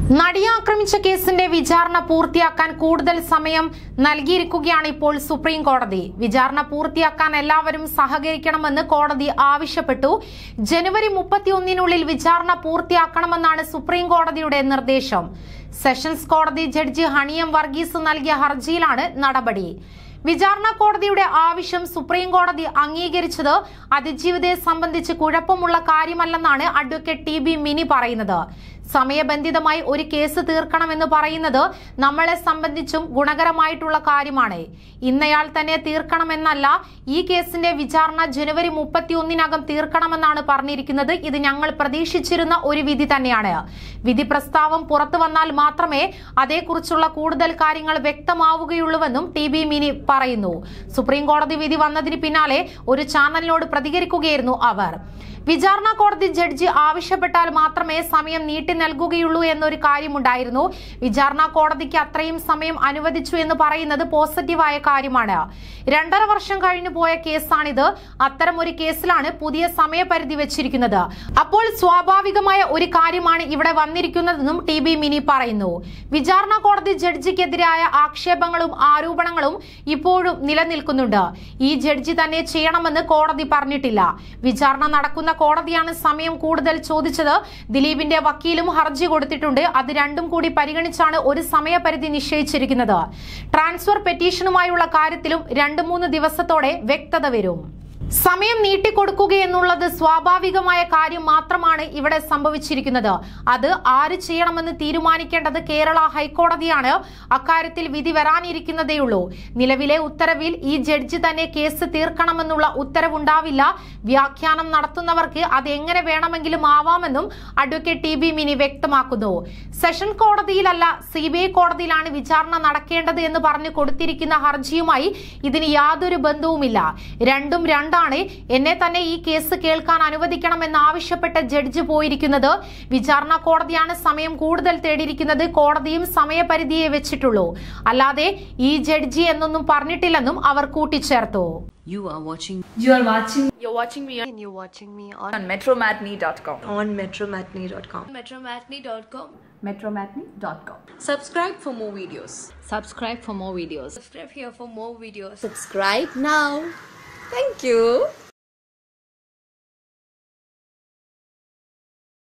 നടിയെ ആക്രമിച്ച കേസിന്റെ വിചാരണ പൂർത്തിയാക്കാൻ കൂടുതൽ സമയം നൽകിയിരിക്കുകയാണ് ഇപ്പോൾ സുപ്രീം കോടതി വിചാരണ പൂർത്തിയാക്കാൻ എല്ലാവരും സഹകരിക്കണമെന്ന് കോടതി ആവശ്യപ്പെട്ടു ജനുവരി മുപ്പത്തിയൊന്നിനുള്ളിൽ വിചാരണ പൂർത്തിയാക്കണമെന്നാണ് സുപ്രീം കോടതിയുടെ നിർദ്ദേശം സെഷൻസ് കോടതി ജഡ്ജി ഹണിയം വർഗീസ് നൽകിയ ഹർജിയിലാണ് നടപടി വിചാരണ കോടതിയുടെ ആവശ്യം സുപ്രീം കോടതി അംഗീകരിച്ചത് അതിജീവിതയെ സംബന്ധിച്ച് കുഴപ്പമുള്ള കാര്യമല്ലെന്നാണ് അഡ്വക്കേറ്റ് ടി ബി മിനി പറയുന്നത് സമയബന്ധിതമായി ഒരു കേസ് തീർക്കണമെന്ന് പറയുന്നത് നമ്മളെ സംബന്ധിച്ചും ഗുണകരമായിട്ടുള്ള കാര്യമാണ് ഇന്നയാൾ തന്നെ തീർക്കണമെന്നല്ല ഈ കേസിന്റെ വിചാരണ ജനുവരി മുപ്പത്തിയൊന്നിനകം തീർക്കണമെന്നാണ് പറഞ്ഞിരിക്കുന്നത് ഇത് ഞങ്ങൾ പ്രതീക്ഷിച്ചിരുന്ന ഒരു വിധി തന്നെയാണ് വിധി പ്രസ്താവം പുറത്തു വന്നാൽ മാത്രമേ അതേക്കുറിച്ചുള്ള കൂടുതൽ കാര്യങ്ങൾ വ്യക്തമാവുകയുള്ളൂവെന്നും ടി ബി മിനി പറയുന്നു സുപ്രീം കോടതി വിധി വന്നതിന് പിന്നാലെ ഒരു ചാനലിനോട് പ്രതികരിക്കുകയായിരുന്നു അവർ വിചാരണ കോടതി ജഡ്ജി ആവശ്യപ്പെട്ടാൽ മാത്രമേ സമയം നീട്ടി നൽകുകയുള്ളൂ എന്നൊരു കാര്യമുണ്ടായിരുന്നു വിചാരണ കോടതിക്ക് അത്രയും സമയം അനുവദിച്ചു എന്ന് പറയുന്നത് പോസിറ്റീവായ കാര്യമാണ് രണ്ടര വർഷം കഴിഞ്ഞു പോയ കേസാണിത് അത്തരം ഒരു കേസിലാണ് പുതിയ സമയപരിധി വെച്ചിരിക്കുന്നത് അപ്പോൾ സ്വാഭാവികമായ ഒരു കാര്യമാണ് ഇവിടെ വന്നിരിക്കുന്നതെന്നും ടി ബി മിനി പറയുന്നു വിചാരണ കോടതി ജഡ്ജിക്കെതിരായ ആക്ഷേപങ്ങളും ആരോപണങ്ങളും ഇപ്പോഴും നിലനിൽക്കുന്നുണ്ട് ഈ ജഡ്ജി തന്നെ ചെയ്യണമെന്ന് കോടതി പറഞ്ഞിട്ടില്ല വിചാരണ നടക്കുന്ന കോടതിയാണ് സമയം കൂടുതൽ ചോദിച്ചത് ദിലീപിന്റെ വക്കീലും ഹർജി കൊടുത്തിട്ടുണ്ട് അത് രണ്ടും കൂടി പരിഗണിച്ചാണ് ഒരു സമയപരിധി നിശ്ചയിച്ചിരിക്കുന്നത് ട്രാൻസ്ഫർ പെറ്റീഷനുമായുള്ള കാര്യത്തിലും രണ്ട് മൂന്ന് ദിവസത്തോടെ വ്യക്തത വരും സമയം നീട്ടിക്കൊടുക്കുക എന്നുള്ളത് സ്വാഭാവികമായ കാര്യം മാത്രമാണ് ഇവിടെ സംഭവിച്ചിരിക്കുന്നത് അത് ആര് ചെയ്യണമെന്ന് തീരുമാനിക്കേണ്ടത് കേരള ഹൈക്കോടതിയാണ് അക്കാര്യത്തിൽ വിധി വരാനിരിക്കുന്നതേയുള്ളൂ നിലവിലെ ഉത്തരവിൽ ഈ ജഡ്ജി തന്നെ കേസ് തീർക്കണമെന്നുള്ള ഉത്തരവുണ്ടാവില്ല വ്യാഖ്യാനം നടത്തുന്നവർക്ക് അത് എങ്ങനെ വേണമെങ്കിലും ആവാമെന്നും അഡ്വക്കേറ്റ് ടി ബി മിനി വ്യക്തമാക്കുന്നു സെഷൻ കോടതിയിലല്ല സി ബി ഐ കോടതിയിലാണ് വിചാരണ നടക്കേണ്ടത് എന്ന് പറഞ്ഞു കൊടുത്തിരിക്കുന്ന ഹർജിയുമായി ഇതിന് യാതൊരു ബന്ധവുമില്ല രണ്ടും രണ്ടാണ് എന്നെ തന്നെ ഈ കേസ് കേൾക്കാൻ അനുവദിക്കണമെന്ന് ആവശ്യപ്പെട്ട ജഡ്ജി പോയിരിക്കുന്നത് വിചാരണ കോടതിയാണ് സമയം കൂടുതൽ തേടിയിരിക്കുന്നത് കോടതിയും സമയപരിധിയെ വെച്ചിട്ടുള്ളൂ അല്ലാതെ ഈ ജഡ്ജി എന്നൊന്നും പറഞ്ഞിട്ടില്ലെന്നും അവർ കൂട്ടിച്ചേർത്തു You are watching You are watching You're watching me on, and you're watching me on on metromatney.com. on metromatney.com. metromatney.com. Metromatney.com. Subscribe for more videos. subscribe for more videos. Subscribe here for more videos. Subscribe now. Thank you.